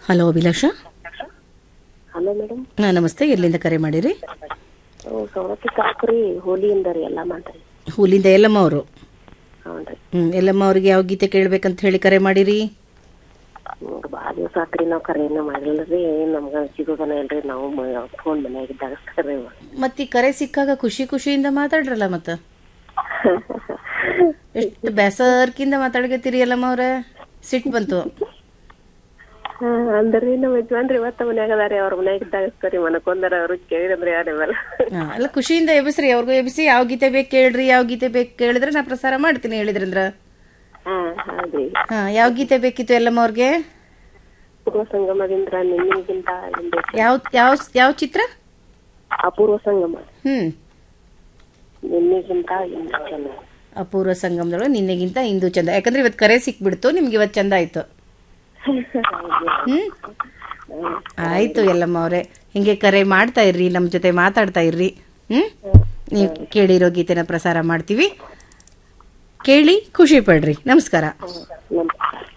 hello ಅಭಿಲಾಷ hello madam ಹಾಂ ನಮಸ್ತೆ ಎಲ್ಲಿಂದ ಕರೆ ಮಾಡಿರಿ ಸೌರಕ್ಕೆ ಕಾಕ್ರಿ ಹೋಲಿಯಿಂದ ರೀ ಎಲ್ಲ ಮಾಡ್ರಿ ಹೂಲಿಂದ ಎಲ್ಲಮ್ಮ ಅವರು ಹ್ಞೂ ರೀ ಹ್ಞೂ ಎಲ್ಲಮ್ಮ ಅವ್ರಿಗೆ ಯಾವ ಗೀತೆ ಕೇಳ್ಬೇಕಂತ ಹೇಳಿ ಕರೆ ಮಾಡಿರಿ ನೋಡ್ರಿ ಭಾಳ ದಿವಸ ಆತ್ರಿ ನಾವು ಕರೆಯನ್ನು ಮಾಡಿಲ್ಲ ರೀ ನಮ್ಗೆ ಸಿಗೋದನ ಇಲ್ರಿ ನಾವು ಫೋನ್ ಮನ್ಯಾಗಿದ್ದಾಗ ಕರೆ ಮತ್ತೆ ಈ ಕರೆ ಸಿಕ್ಕಾಗ ಖುಷಿ ಖುಷಿಯಿಂದ ಮಾತಾಡ್ರಲ್ಲ ಮತ್ತ ಎಷ್ಟು ಬೇಸರ್ಕಿಂದ ಮಾತಾಡ್ಕತ್ತೀರಿ ಎಲ್ಲಮ್ಮ ಅವ್ರ ಸಿಟ್ಟು ಬಂತು ಅಂದ್ರಿ ನಮ್ಮ ಯಜಮಾನ್ರಿ ಇವತ್ತ ಮನ್ಯಾಗ ಅದಾರಿ ಅವ್ರ ಮನ್ಯಾಗಿದ್ದಾಗ ಸರಿ ಮನಕೊಂದರ ಅವ್ರು ಕೇಳಿದ್ರಿ ಯಾರ ಮೇಲೆ ಹಾ, ಅಲ್ಲ ಖುಷಿಯಿಂದ ಎಬ್ಬಿಸ್ರಿ ಅವ್ರಿಗೂ ಎಬ್ಬಿಸಿ ಯಾವ ಗೀತೆ ಬೇಕು ಕೇಳ್ರಿ ಯಾವ ಗೀತೆ ಬೇಕು ಕೇಳಿದ್ರೆ ನಾ ಪ್ರಸಾರ ಮಾಡ್ತೀನಿ ಹೇಳಿದ್ರಂದ್ರ ಹಾ ಹೌದ್ರಿ ಹಾ ಯಾವ ಗೀತೆ ಬೇಕಿತ್ತು ಎಲ್ಲಮ್ಮ ಅವ್ರಿಗೆ ಪೂರ್ವ ಸಂಗಮದಿಂದ ನಿನ್ನಿಗಿಂತ ಹಿಂದೆ ಯಾವ ಯಾವ ಯಾವ ಚಿತ್ರ ಅಪೂರ್ವ ಸಂಗಮ ಹ್ಮ್ ನಿನ್ನಿಗಿಂತ ಹಿಂದೆ ಚೆನ್ನಾಗಿ ಅಪೂರ್ವ ಸಂಗಮದೊಳಗೆ ನಿನ್ನೆಗಿಂತ ಇಂದು ಚಂದ ಯಾಕಂದ್ರೆ ಇವತ್ತು ಕರೆ ಸಿಕ್ಬಿಡ್ತು ನಿಮ್ಗೆ ಇವತ್ತು ಚಂದ ಆಯ್ತು ಹ್ಮ್ ಆಯ್ತು ಎಲ್ಲಮ್ಮ ಅವರೇ ಹಿಂಗೆ ಕರೆ ಮಾಡ್ತಾ ಇರ್ರಿ ನಮ್ಮ ಜೊತೆ ಮಾತಾಡ್ತಾ ಇರ್ರಿ ಹ್ಮ್ ನೀವು ಕೇಳಿರೋ ಗೀತೆನ ಪ್ರಸಾರ ಮಾಡ್ತೀವಿ ಕೇಳಿ ಖುಷಿ ಪಡ್ರಿ ನಮಸ್ಕಾರ ನಮಸ್ಕಾರ